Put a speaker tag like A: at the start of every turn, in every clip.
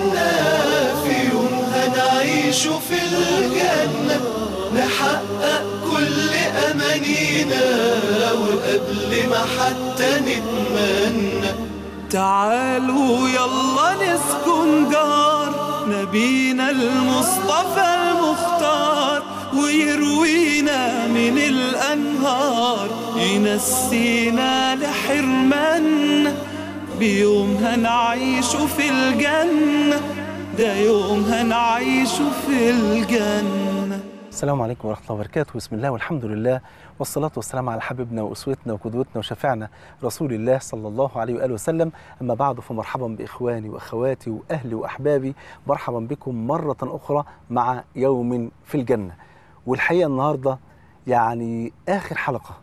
A: منا في يوم هنعيش في الجنة نحقق كل أمانينا وقبل ما حتى نتمنى تعالوا يلا نسكن جار نبينا المصطفى المختار ويروينا من الأنهار ينسينا لحرمنا بيوم هنعيش في الجنة ده يوم هنعيش في الجنة
B: السلام عليكم ورحمة الله وبركاته بسم الله والحمد لله والصلاة والسلام على حبيبنا وأسوتنا وقدوتنا وشفيعنا رسول الله صلى الله عليه وآله وسلم أما بعد فمرحبا بإخواني وأخواتي وأهلي وأحبابي مرحبا بكم مرة أخرى مع يوم في الجنة والحقيقة النهاردة يعني آخر حلقة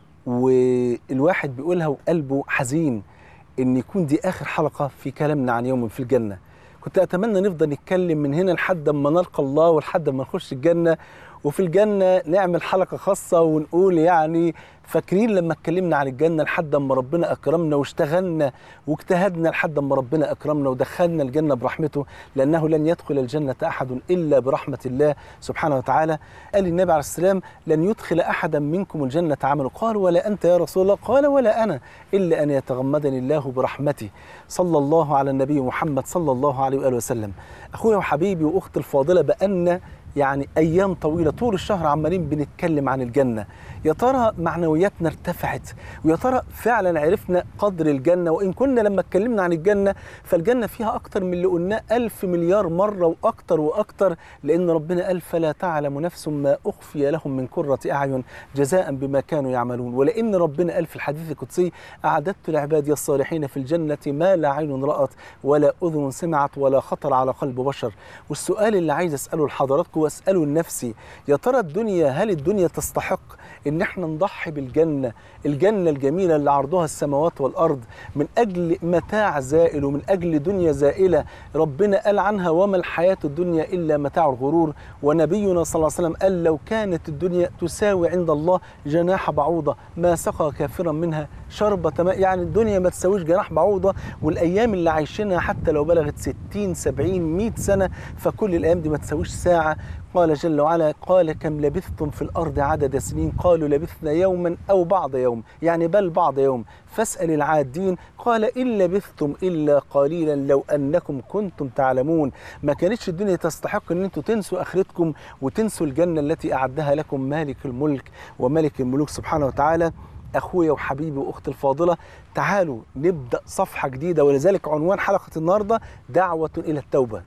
B: والواحد بيقولها وقلبه حزين إن يكون دي آخر حلقة في كلامنا عن يوم في الجنة كنت أتمنى نفضل نتكلم من هنا لحد ما نلقى الله ولحد ما نخش الجنة وفي الجنة نعمل حلقة خاصة ونقول يعني فاكرين لما اتكلمنا عن الجنة لحد ما ربنا أكرمنا واشتغلنا واجتهدنا لحد ما ربنا أكرمنا ودخلنا الجنة برحمته لأنه لن يدخل الجنة أحد إلا برحمة الله سبحانه وتعالى قال النبي عليه السلام لن يدخل أحدا منكم الجنة عمله قال ولا أنت يا رسول الله قال ولا أنا إلا أن يتغمدني الله برحمته صلى الله على النبي محمد صلى الله عليه وآله وسلم أخويا وحبيبي وأختي الفاضلة بأن يعني ايام طويله طول الشهر عمالين بنتكلم عن الجنه يا ترى معنوياتنا ارتفعت ويا ترى فعلا عرفنا قدر الجنه وان كنا لما اتكلمنا عن الجنه فالجنه فيها اكتر من اللي قلناه ألف مليار مره واكتر واكتر لان ربنا قال فلا تعلم نفس ما اخفي لهم من قره اعين جزاء بما كانوا يعملون ولان ربنا قال في الحديث القدسي اعددت لعبادي الصالحين في الجنه ما لا عين رات ولا اذن سمعت ولا خطر على قلب بشر والسؤال اللي عايز اساله لحضراتكم واساله لنفسي يا ترى الدنيا هل الدنيا تستحق ان احنا نضحي بالجنه الجنه الجميله اللي عرضها السماوات والارض من اجل متاع زائل ومن اجل دنيا زائله ربنا قال عنها وما الحياه الدنيا الا متاع الغرور ونبينا صلى الله عليه وسلم قال لو كانت الدنيا تساوي عند الله جناح بعوضه ما سقى كافرا منها شربة ماء يعني الدنيا ما تساويش جناح بعوضه والايام اللي عايشينها حتى لو بلغت 60 70 100 سنه فكل الايام دي ما تساويش ساعه قال جل وعلا قال كم لبثتم في الأرض عدد سنين قالوا لبثنا يوما أو بعض يوم يعني بل بعض يوم فاسأل العادين قال إن لبثتم إلا قليلا لو أنكم كنتم تعلمون ما كانتش الدنيا تستحق أن أنتم تنسوا آخرتكم وتنسوا الجنة التي أعدها لكم مالك الملك وملك الملوك سبحانه وتعالى اخويا وحبيبي واختي الفاضله تعالوا نبدا صفحه جديده ولذلك عنوان حلقه النهارده دعوه الى التوبه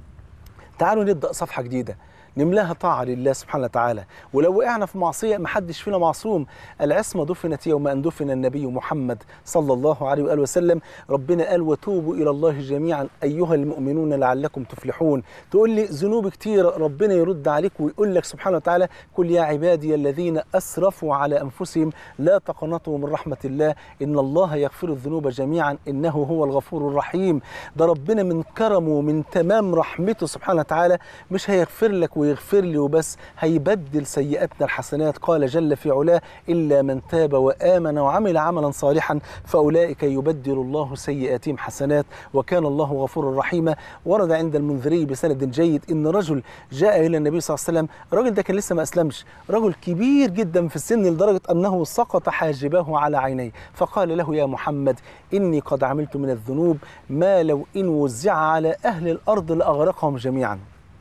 B: تعالوا نبدا صفحه جديده نملاها طاعة لله سبحانه وتعالى ولو وقعنا في معصية ما حدش فينا معصوم العصمة دفنت يوم أن دفن النبي محمد صلى الله عليه وآله وسلم ربنا قال وتوبوا إلى الله جميعا أيها المؤمنون لعلكم تفلحون تقول لي ذنوب كتير ربنا يرد عليك ويقول لك سبحانه وتعالى قل يا عبادي الذين أسرفوا على أنفسهم لا تقنطوا من رحمة الله إن الله يغفر الذنوب جميعا إنه هو الغفور الرحيم ده ربنا من كرمه من تمام رحمته سبحانه وتعالى مش هيغفر لك ويغفر لي وبس هيبدل سيئاتنا الحسنات قال جل في علاه إلا من تاب وآمن وعمل عملا صالحا فأولئك يبدل الله سيئاتهم حسنات وكان الله غفورا رحيما ورد عند المنذري بسند جيد إن رجل جاء إلى النبي صلى الله عليه وسلم الراجل ده كان لسه ما أسلمش رجل كبير جدا في السن لدرجة أنه سقط حاجباه على عينيه فقال له يا محمد إني قد عملت من الذنوب ما لو إن وزع على أهل الأرض لأغرقهم جميعا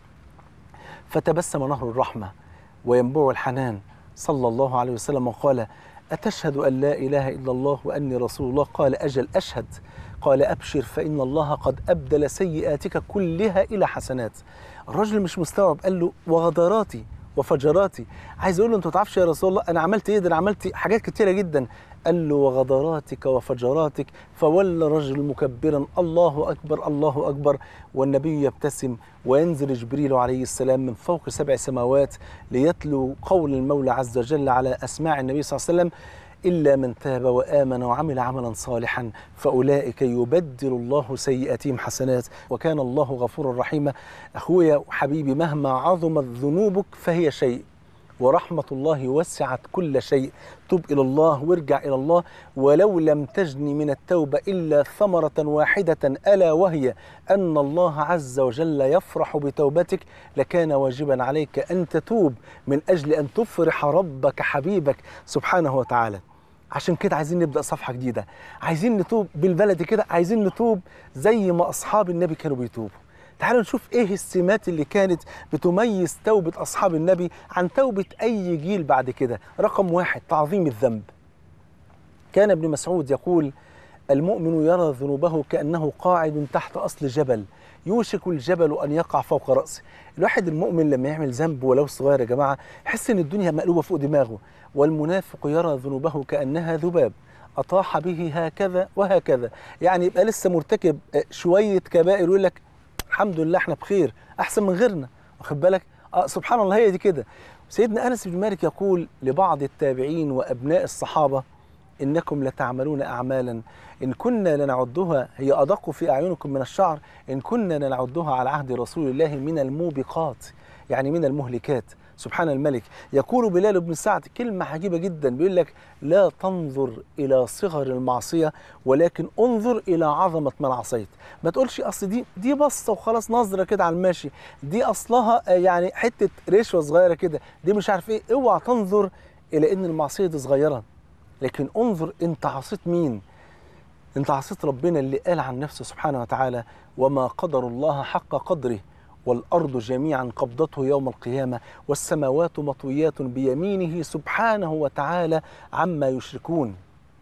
B: فتبسم نهر الرحمة وينبوع الحنان صلى الله عليه وسلم وقال أتشهد أن لا إله إلا الله وأني رسول الله قال أجل أشهد قال أبشر فإن الله قد أبدل سيئاتك كلها إلى حسنات الرجل مش مستوعب قال له وغدراتي وفجراتي عايز اقول له انت ما تعرفش يا رسول الله انا عملت ايه ده انا عملت حاجات كتيره جدا قال له وغدراتك وفجراتك فولى رجل مكبرا الله اكبر الله اكبر والنبي يبتسم وينزل جبريل عليه السلام من فوق سبع سماوات ليتلو قول المولى عز وجل على اسماع النبي صلى الله عليه وسلم إلا من تاب وآمن وعمل عملا صالحا فأولئك يبدل الله سيئاتهم حسنات وكان الله غفورا رحيما أخويا وحبيبي مهما عظمت ذنوبك فهي شيء ورحمة الله وسعت كل شيء تب إلى الله وارجع إلى الله ولو لم تجني من التوبة إلا ثمرة واحدة ألا وهي أن الله عز وجل يفرح بتوبتك لكان واجبا عليك أن تتوب من أجل أن تفرح ربك حبيبك سبحانه وتعالى عشان كده عايزين نبدأ صفحة جديدة عايزين نتوب بالبلد كده عايزين نتوب زي ما أصحاب النبي كانوا بيتوبوا تعالوا نشوف ايه السمات اللي كانت بتميز توبة أصحاب النبي عن توبة أي جيل بعد كده رقم واحد تعظيم الذنب كان ابن مسعود يقول المؤمن يرى ذنوبه كأنه قاعد تحت أصل جبل يوشك الجبل أن يقع فوق رأسه الواحد المؤمن لما يعمل ذنب ولو صغير يا جماعة يحس إن الدنيا مقلوبة فوق دماغه والمنافق يرى ذنوبه كأنها ذباب أطاح به هكذا وهكذا يعني يبقى لسه مرتكب شوية كبائر ويقول لك الحمد لله احنا بخير أحسن من غيرنا واخد بالك آه سبحان الله هي دي كده سيدنا أنس بن مالك يقول لبعض التابعين وأبناء الصحابة إنكم لتعملون أعمالا إن كنا لنعدها هي أدق في أعينكم من الشعر إن كنا لنعدها على عهد رسول الله من الموبقات يعني من المهلكات سبحان الملك يقول بلال بن سعد كلمة عجيبة جدا بيقول لك لا تنظر إلى صغر المعصية ولكن انظر إلى عظمة من عصيت ما تقولش أصل دي دي بصة وخلاص نظرة كده على الماشي دي أصلها يعني حتة رشوة صغيرة كده دي مش عارف إيه اوعى تنظر إلى إن المعصية دي صغيرة لكن انظر أنت عصيت مين أنت عصيت ربنا اللي قال عن نفسه سبحانه وتعالى وما قدر الله حق قدره والأرض جميعا قبضته يوم القيامة والسماوات مطويات بيمينه سبحانه وتعالى عما يشركون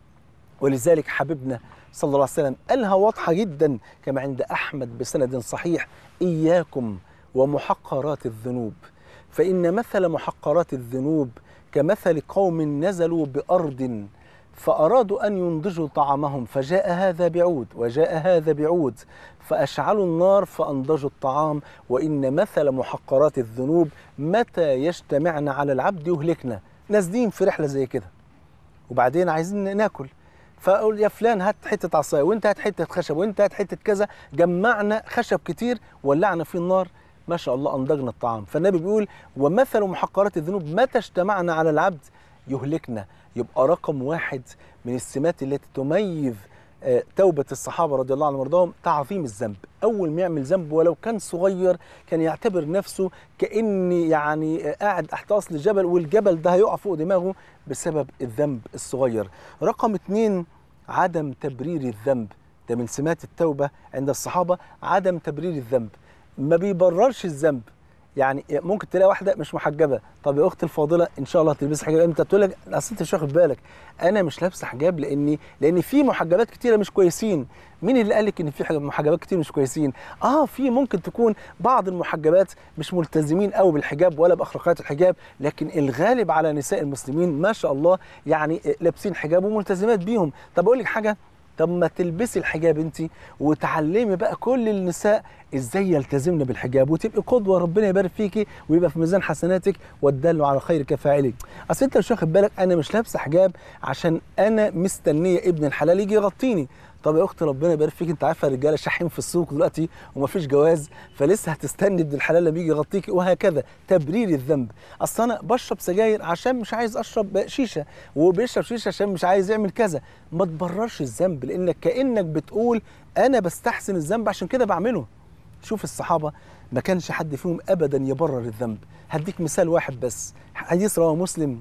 B: ولذلك حبيبنا صلى الله عليه وسلم قالها واضحة جدا كما عند أحمد بسند صحيح إياكم ومحقرات الذنوب فإن مثل محقرات الذنوب كمثل قوم نزلوا بأرض فأرادوا أن ينضجوا طعامهم فجاء هذا بعود وجاء هذا بعود فأشعلوا النار فأنضجوا الطعام وإن مثل محقرات الذنوب متى يجتمعن على العبد يهلكنا نازلين في رحلة زي كده وبعدين عايزين ناكل فاقول يا فلان هات حته عصايه وانت هات حته خشب وانت هات حته كذا جمعنا خشب كتير ولعنا فيه النار ما شاء الله انضجنا الطعام فالنبي بيقول ومثل محقرات الذنوب متى اجتمعنا على العبد يهلكنا يبقى رقم واحد من السمات التي تميز آه، توبة الصحابة رضي الله عنهم وارضاهم تعظيم الذنب أول ما يعمل ذنب ولو كان صغير كان يعتبر نفسه كأني يعني آه، قاعد تحت أصل الجبل والجبل ده هيقع فوق دماغه بسبب الذنب الصغير رقم اتنين عدم تبرير الذنب ده من سمات التوبة عند الصحابة عدم تبرير الذنب ما بيبررش الذنب يعني ممكن تلاقي واحده مش محجبه طب يا اختي الفاضله ان شاء الله هتلبسي حجاب امتى تقول لك اصل انت مش واخد بالك انا مش لابسه حجاب لاني لان في محجبات كتيره مش كويسين مين اللي قال لك ان في حاجة- محجبات كتير مش كويسين اه في ممكن تكون بعض المحجبات مش ملتزمين قوي بالحجاب ولا باخلاقيات الحجاب لكن الغالب على نساء المسلمين ما شاء الله يعني لابسين حجاب وملتزمات بيهم طب اقول لك حاجه طب ما تلبسي الحجاب انت وتعلمي بقى كل النساء ازاي يلتزمن بالحجاب وتبقي قدوه ربنا يبارك فيكي ويبقى في ميزان حسناتك والدل على خير كفاعله اصل انت مش واخد بالك انا مش لابسه حجاب عشان انا مستنيه ابن الحلال يجي يغطيني طب يا اختي ربنا يبارك فيك انت عارفه الرجاله شاحين في السوق دلوقتي ومفيش جواز فلسه هتستني ابن الحلال لما يجي يغطيكي وهكذا تبرير الذنب اصل انا بشرب سجاير عشان مش عايز اشرب شيشه وبيشرب شيشه عشان مش عايز يعمل كذا ما تبررش الذنب لانك كانك بتقول انا بستحسن الذنب عشان كده بعمله شوف الصحابه ما كانش حد فيهم ابدا يبرر الذنب هديك مثال واحد بس حديث رواه مسلم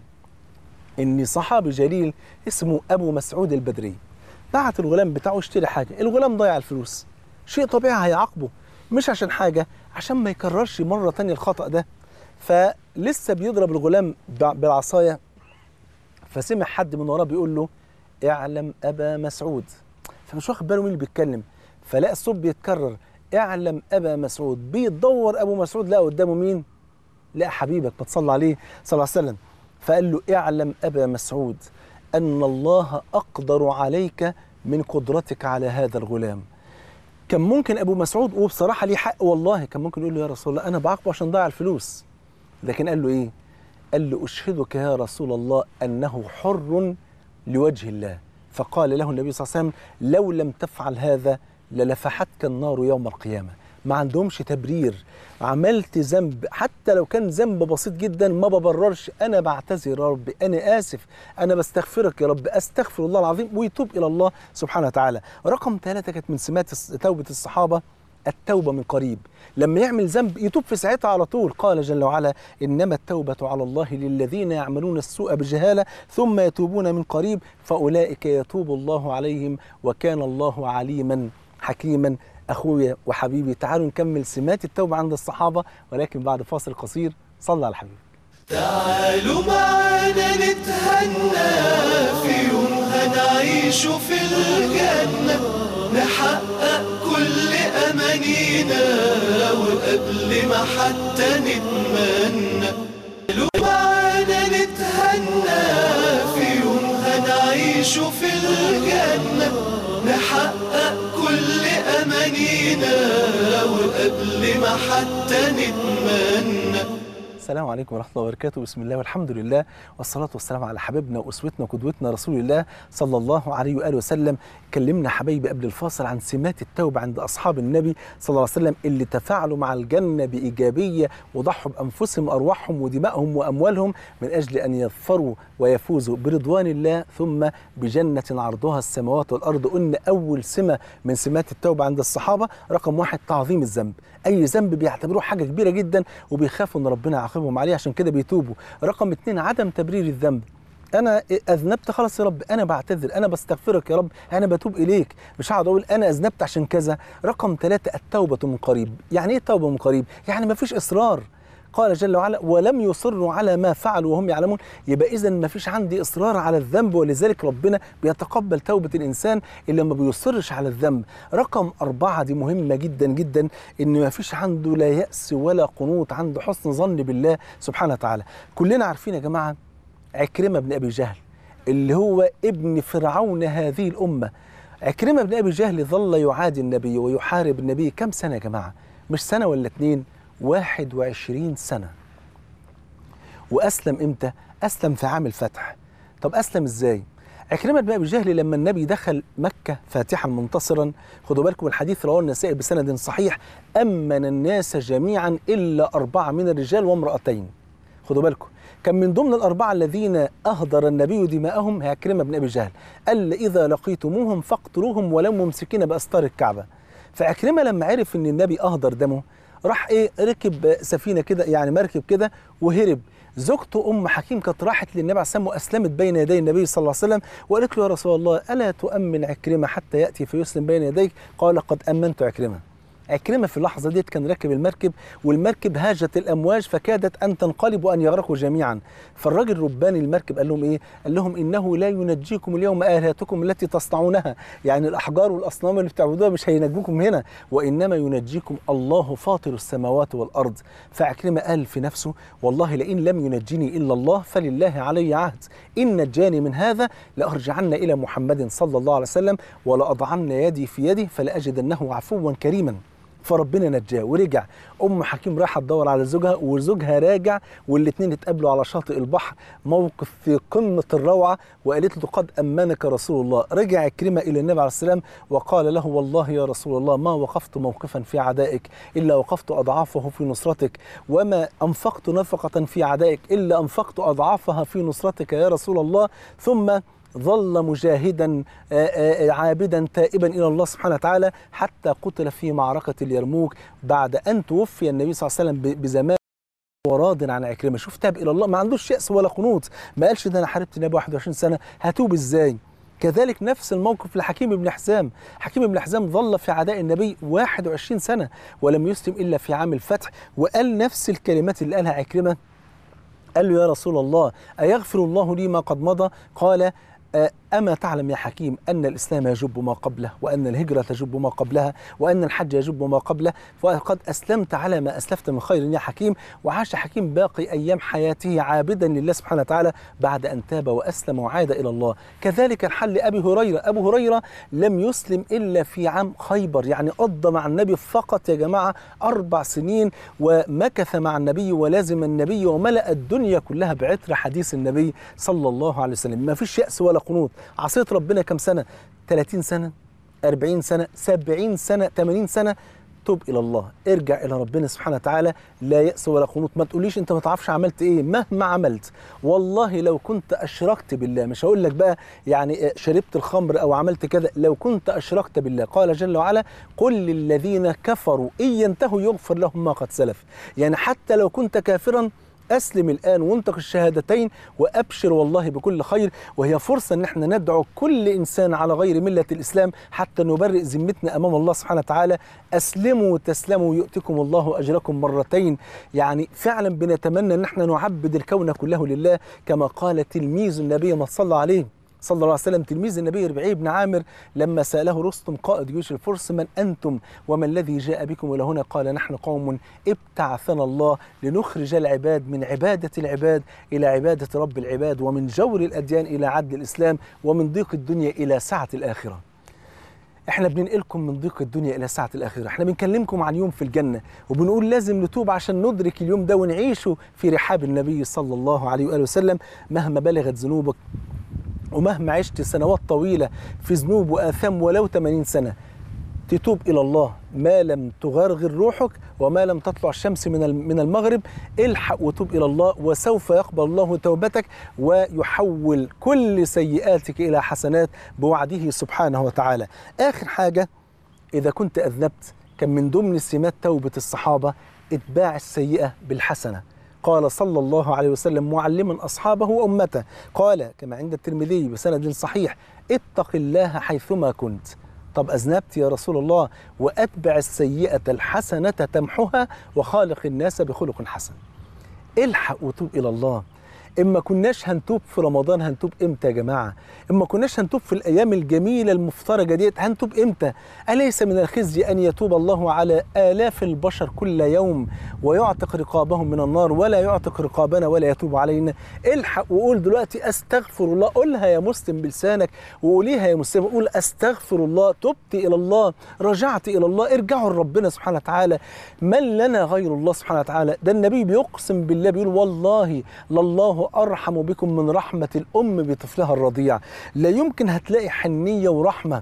B: ان صحابي جليل اسمه ابو مسعود البدري بعت الغلام بتاعه يشتري حاجه الغلام ضيع الفلوس شيء طبيعي هيعاقبه مش عشان حاجه عشان ما يكررش مره تانية الخطا ده فلسه بيضرب الغلام بع- بالعصايه فسمع حد من وراه بيقول له اعلم ابا مسعود فمش واخد باله مين اللي بيتكلم فلقى الصوت بيتكرر اعلم ابا مسعود بيدور ابو مسعود لقى قدامه مين لقى حبيبك ما تصلى عليه صلى الله عليه وسلم فقال له اعلم ابا مسعود ان الله اقدر عليك من قدرتك على هذا الغلام كان ممكن ابو مسعود وبصراحه ليه حق والله كان ممكن يقول له يا رسول الله انا بعاقبه عشان ضيع الفلوس لكن قال له ايه قال له اشهدك يا رسول الله انه حر لوجه الله فقال له النبي صلى الله عليه وسلم لو لم تفعل هذا للفحتك النار يوم القيامه ما عندهمش تبرير عملت ذنب حتى لو كان ذنب بسيط جدا ما ببررش انا بعتذر يا رب انا اسف انا بستغفرك يا رب استغفر الله العظيم ويتوب الى الله سبحانه وتعالى رقم ثلاثة كانت من سمات الس- توبة الصحابة التوبة من قريب لما يعمل ذنب يتوب في ساعتها على طول قال جل وعلا إنما التوبة على الله للذين يعملون السوء بجهالة ثم يتوبون من قريب فأولئك يتوب الله عليهم وكان الله عليما حكيما أخويا وحبيبي تعالوا نكمل سمات التوبة عند الصحابة ولكن بعد فاصل قصير صلى على الحبيب
A: تعالوا معانا نتهنى في يوم هنعيش في الجنة نحقق كل أمانينا وقبل ما حتى نتمنى تعالوا معانا نتهنى في يوم هنعيش في الجنة نحقق كل أمانينا وقبل ما حتى نتمنى
B: السلام عليكم ورحمة الله وبركاته بسم الله والحمد لله والصلاة والسلام على حبيبنا وأسوتنا وقدوتنا رسول الله صلى الله عليه وآله وسلم كلمنا حبايبي قبل الفاصل عن سمات التوبة عند أصحاب النبي صلى الله عليه وسلم اللي تفاعلوا مع الجنة بإيجابية وضحوا بأنفسهم أرواحهم ودمائهم وأموالهم من أجل أن يظفروا ويفوزوا برضوان الله ثم بجنة عرضها السماوات والأرض قلنا أول سمة من سمات التوبة عند الصحابة رقم واحد تعظيم الذنب أي ذنب بيعتبروه حاجة كبيرة جدا وبيخافوا أن ربنا يعاقبهم عليه عشان كده بيتوبوا رقم اتنين عدم تبرير الذنب انا اذنبت خلاص يا رب انا بعتذر انا بستغفرك يا رب انا بتوب اليك مش هقعد اقول انا اذنبت عشان كذا رقم ثلاثة التوبة من قريب يعني ايه التوبة من قريب يعني ما فيش اصرار قال جل وعلا ولم يصروا على ما فعلوا وهم يعلمون يبقى اذا ما فيش عندي اصرار على الذنب ولذلك ربنا بيتقبل توبه الانسان اللي ما بيصرش على الذنب رقم أربعة دي مهمة جدا جدا إن ما فيش عنده لا يأس ولا قنوط عنده حسن ظن بالله سبحانه وتعالى كلنا عارفين يا جماعة عكرمة بن أبي جهل اللي هو ابن فرعون هذه الأمة عكرمة بن أبي جهل ظل يعادي النبي ويحارب النبي كم سنة يا جماعة مش سنة ولا اتنين واحد وعشرين سنة وأسلم إمتى؟ أسلم في عام الفتح طب أسلم إزاي؟ عكرمة بن أبي جهل لما النبي دخل مكة فاتحا منتصرا خدوا بالكم الحديث رواه النسائي بسند صحيح أمن الناس جميعا إلا أربعة من الرجال وامرأتين خدوا بالكم كان من ضمن الأربعة الذين أهدر النبي دماءهم عكرمة بن أبي جهل قال إذا لقيتموهم فاقتلوهم ولو ممسكين بأستار الكعبة فعكرمة لما عرف إن النبي أهدر دمه راح إيه ركب سفينة كده يعني مركب كده وهرب زوجته ام حكيم كانت راحت للنبي عليه الصلاه والسلام واسلمت بين يدي النبي صلى الله عليه وسلم وقالت له يا رسول الله الا تؤمن عكرمه حتى ياتي فيسلم بين يديك قال قد امنت عكرمه عكرمة في اللحظة ديت كان راكب المركب والمركب هاجت الأمواج فكادت أن تنقلب وأن يغرقوا جميعا فالراجل ربان المركب قال لهم إيه؟ قال لهم إنه لا ينجيكم اليوم آلهتكم التي تصنعونها يعني الأحجار والأصنام اللي بتعبدوها مش هينجوكم هنا وإنما ينجيكم الله فاطر السماوات والأرض فعكرمة قال في نفسه والله لئن لم ينجني إلا الله فلله علي عهد إن نجاني من هذا لأرجعن إلى محمد صلى الله عليه وسلم ولأضعن يدي في يده فلأجدنه عفوا كريما فربنا نجاه ورجع ام حكيم راحت تدور على زوجها وزوجها راجع والاثنين اتقابلوا على شاطئ البحر موقف في قمه الروعه وقالت له قد امنك رسول الله رجع كريمه الى النبي عليه السلام وقال له والله يا رسول الله ما وقفت موقفا في عدائك الا وقفت اضعافه في نصرتك وما انفقت نفقه في عدائك الا انفقت اضعافها في نصرتك يا رسول الله ثم ظل مجاهدا عابدا تائبا الى الله سبحانه وتعالى حتى قتل في معركه اليرموك بعد ان توفي النبي صلى الله عليه وسلم بزمان وراض عن عكرمه شوف تاب الى الله ما عندوش يأس ولا قنوط ما قالش ده انا حاربت النبي 21 سنه هتوب ازاي كذلك نفس الموقف لحكيم بن حزام حكيم بن حزام ظل في عداء النبي 21 سنة ولم يسلم إلا في عام الفتح وقال نفس الكلمات اللي قالها عكرمة قال له يا رسول الله أيغفر الله لي ما قد مضى قال أما تعلم يا حكيم أن الإسلام يجب ما قبله وأن الهجرة تجب ما قبلها وأن الحج يجب ما قبله وقد أسلمت على ما أسلفت من خير يا حكيم وعاش حكيم باقي أيام حياته عابدا لله سبحانه وتعالى بعد أن تاب وأسلم وعاد إلى الله كذلك الحل لأبي هريرة أبو هريرة لم يسلم إلا في عام خيبر يعني قضى مع النبي فقط يا جماعة أربع سنين ومكث مع النبي ولازم النبي وملأ الدنيا كلها بعطر حديث النبي صلى الله عليه وسلم ما فيش يأس ولا قنوط عصيت ربنا كم سنة 30 سنة 40 سنة 70 سنة 80 سنة توب الى الله ارجع الى ربنا سبحانه وتعالى لا يأس ولا قنوط ما تقوليش انت ما تعرفش عملت ايه مهما عملت والله لو كنت اشركت بالله مش هقول لك بقى يعني شربت الخمر او عملت كذا لو كنت اشركت بالله قال جل وعلا قل للذين كفروا ان ينتهوا يغفر لهم ما قد سلف يعني حتى لو كنت كافرا أسلم الآن وانطق الشهادتين وأبشر والله بكل خير وهي فرصة أن احنا ندعو كل إنسان على غير ملة الإسلام حتى نبرئ ذمتنا أمام الله سبحانه وتعالى أسلموا تسلموا يؤتكم الله أجركم مرتين يعني فعلا بنتمنى أن احنا نعبد الكون كله لله كما قال تلميذ النبي ما صلى عليه صلى الله عليه وسلم تلميذ النبي ربعي بن عامر لما سأله رستم قائد جيوش الفرس من أنتم وما الذي جاء بكم إلى هنا قال نحن قوم ابتعثنا الله لنخرج العباد من عبادة العباد إلى عبادة رب العباد ومن جور الأديان إلى عدل الإسلام ومن ضيق الدنيا إلى سعة الآخرة احنا بننقلكم من ضيق الدنيا الى سعه الاخره احنا بنكلمكم عن يوم في الجنه وبنقول لازم نتوب عشان ندرك اليوم ده ونعيشه في رحاب النبي صلى الله عليه واله وسلم مهما بلغت ذنوبك ومهما عشت سنوات طويلة في ذنوب وآثام ولو 80 سنة تتوب إلى الله ما لم تغرغر روحك وما لم تطلع الشمس من من المغرب الحق وتوب إلى الله وسوف يقبل الله توبتك ويحول كل سيئاتك إلى حسنات بوعده سبحانه وتعالى آخر حاجة إذا كنت أذنبت كان من ضمن سمات توبة الصحابة إتباع السيئة بالحسنة قال صلى الله عليه وسلم معلما أصحابه وأمته قال كما عند الترمذي بسند صحيح اتق الله حيثما كنت طب أذنبت يا رسول الله وأتبع السيئة الحسنة تمحها وخالق الناس بخلق حسن الحق وتوب إلى الله إما كناش هنتوب في رمضان هنتوب إمتى يا جماعة إما كناش هنتوب في الأيام الجميلة المفترجة ديت هنتوب إمتى أليس من الخزي أن يتوب الله على آلاف البشر كل يوم ويعتق رقابهم من النار ولا يعتق رقابنا ولا يتوب علينا الحق وقول دلوقتي أستغفر الله قولها يا مسلم بلسانك وقوليها يا مسلم قول أستغفر الله تبت إلى الله رجعت إلى الله ارجعوا لربنا سبحانه وتعالى من لنا غير الله سبحانه وتعالى ده النبي بيقسم بالله بيقول والله لله أرحم بكم من رحمة الأم بطفلها الرضيع لا يمكن هتلاقي حنية ورحمة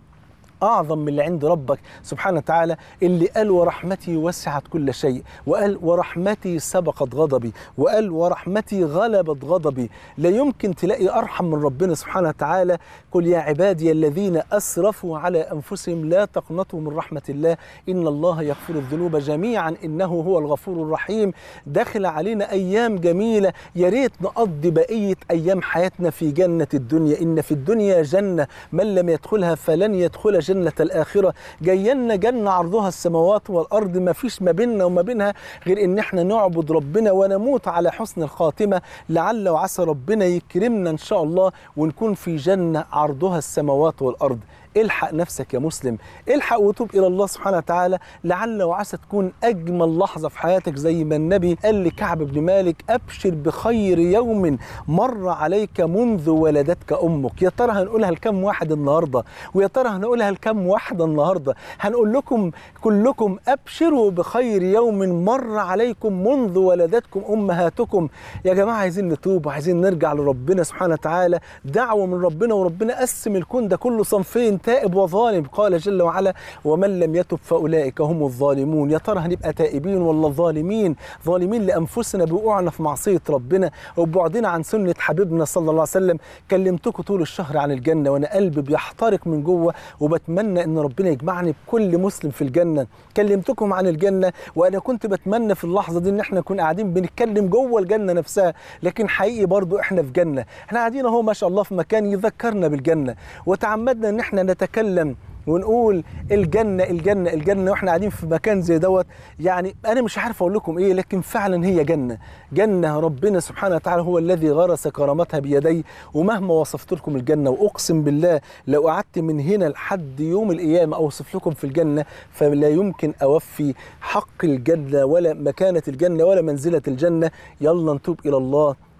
B: أعظم من اللي عند ربك سبحانه وتعالى اللي قال ورحمتي وسعت كل شيء وقال ورحمتي سبقت غضبي وقال ورحمتي غلبت غضبي لا يمكن تلاقي أرحم من ربنا سبحانه وتعالى قل يا عبادي الذين أسرفوا على أنفسهم لا تقنطوا من رحمة الله إن الله يغفر الذنوب جميعا إنه هو الغفور الرحيم داخل علينا أيام جميلة يا ريت نقضي بقية أيام حياتنا في جنة الدنيا إن في الدنيا جنة من لم يدخلها فلن يدخل جنة الآخرة جاينا جنة عرضها السماوات والأرض ما فيش ما بيننا وما بينها غير إن احنا نعبد ربنا ونموت على حسن الخاتمة لعل وعسى ربنا يكرمنا إن شاء الله ونكون في جنة عرضها السماوات والأرض الحق نفسك يا مسلم الحق وتوب الى الله سبحانه وتعالى لعل وعسى تكون اجمل لحظه في حياتك زي ما النبي قال لكعب بن مالك ابشر بخير يوم مر عليك منذ ولدتك امك يا ترى هنقولها لكم واحد النهارده ويا ترى هنقولها لكم واحده النهارده هنقول لكم كلكم ابشروا بخير يوم مر عليكم منذ ولدتكم امهاتكم يا جماعه عايزين نتوب وعايزين نرجع لربنا سبحانه وتعالى دعوه من ربنا وربنا قسم الكون ده كله صنفين تائب وظالم قال جل وعلا ومن لم يتب فاولئك هم الظالمون يا ترى هنبقى تائبين ولا ظالمين ظالمين لانفسنا بوقوعنا في معصيه ربنا وبعدنا عن سنه حبيبنا صلى الله عليه وسلم كلمتكم طول الشهر عن الجنه وانا قلبي بيحترق من جوه وبتمنى ان ربنا يجمعني بكل مسلم في الجنه كلمتكم عن الجنه وانا كنت بتمنى في اللحظه دي ان احنا نكون قاعدين بنتكلم جوه الجنه نفسها لكن حقيقي برضو احنا في جنه احنا قاعدين اهو ما شاء الله في مكان يذكرنا بالجنه وتعمدنا ان احنا نتكلم ونقول الجنة الجنة الجنة واحنا قاعدين في مكان زي دوت يعني أنا مش عارف أقول لكم إيه لكن فعلا هي جنة جنة ربنا سبحانه وتعالى هو الذي غرس كرامتها بيديه ومهما وصفت لكم الجنة وأقسم بالله لو قعدت من هنا لحد يوم القيامة أوصف لكم في الجنة فلا يمكن أوفي حق الجنة ولا مكانة الجنة ولا منزلة الجنة يلا نتوب إلى الله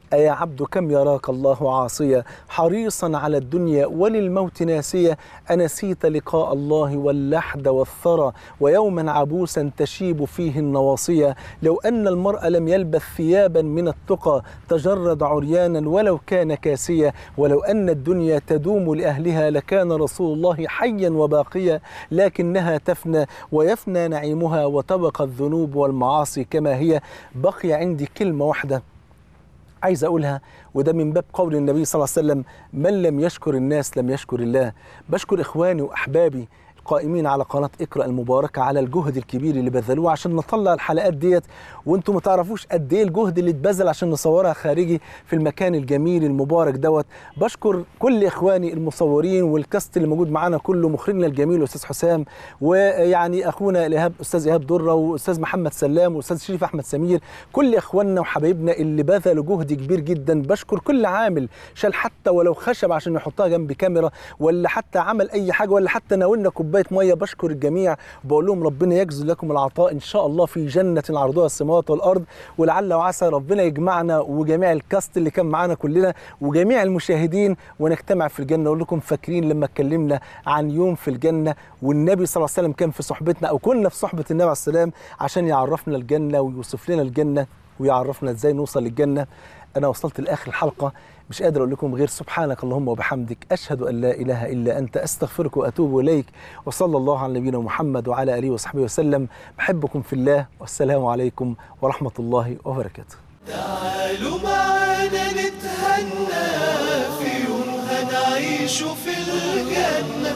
B: أيا عبد كم يراك الله عاصيا حريصا على الدنيا وللموت ناسيا أنسيت لقاء الله واللحد والثرى ويوما عبوسا تشيب فيه النواصية لو أن المرء لم يلبث ثيابا من التقى تجرد عريانا ولو كان كاسيا ولو أن الدنيا تدوم لأهلها لكان رسول الله حيا وباقيا لكنها تفنى ويفنى نعيمها وتبقى الذنوب والمعاصي كما هي بقي عندي كلمة واحدة عايز اقولها وده من باب قول النبي صلى الله عليه وسلم من لم يشكر الناس لم يشكر الله بشكر اخواني واحبابي القائمين على قناه اقرا المباركه على الجهد الكبير اللي بذلوه عشان نطلع الحلقات ديت وانتم ما تعرفوش قد ايه الجهد اللي اتبذل عشان نصورها خارجي في المكان الجميل المبارك دوت بشكر كل اخواني المصورين والكاست اللي موجود معانا كله مخرجنا الجميل استاذ حسام ويعني اخونا الايهاب استاذ ايهاب دره واستاذ محمد سلام واستاذ شريف احمد سمير كل اخواننا وحبايبنا اللي بذلوا جهد كبير جدا بشكر كل عامل شال حتى ولو خشب عشان يحطها جنب كاميرا ولا حتى عمل اي حاجه ولا حتى ناولنا كوبايه ميه بشكر الجميع وبقول لهم ربنا يجزل لكم العطاء ان شاء الله في جنه عرضها السماوات والارض ولعل وعسى ربنا يجمعنا وجميع الكاست اللي كان معانا كلنا وجميع المشاهدين ونجتمع في الجنه اقول لكم فاكرين لما اتكلمنا عن يوم في الجنه والنبي صلى الله عليه وسلم كان في صحبتنا او كنا في صحبه النبي عليه السلام عشان يعرفنا الجنه ويوصف لنا الجنه ويعرفنا ازاي نوصل للجنه انا وصلت لاخر الحلقه مش قادر اقول لكم غير سبحانك اللهم وبحمدك اشهد ان لا اله الا انت استغفرك واتوب اليك وصلى الله على نبينا محمد وعلى اله وصحبه وسلم بحبكم في الله والسلام عليكم ورحمه الله وبركاته
A: تعالوا معانا نتهنى في يوم هنعيش في الجنة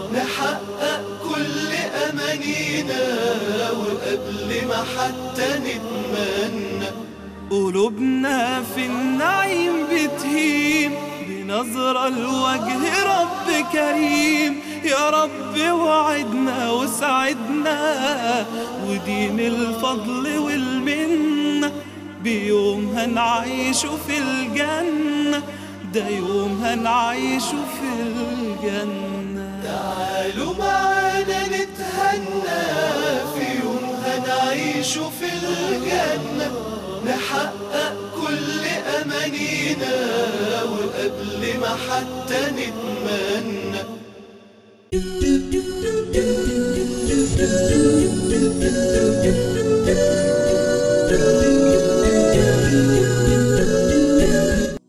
A: نحقق كل أمانينا وقبل ما حتى نتمنى قلوبنا في النعيم بتهيم بنظرة لوجه رب كريم يا رب وعدنا وسعدنا ودين الفضل والمنة بيوم هنعيش في الجنة ده يوم هنعيش في الجنة تعالوا معانا نتهنى في يوم هنعيش في الجنة نحقق كل أمانينا وقبل ما حتى نتمنى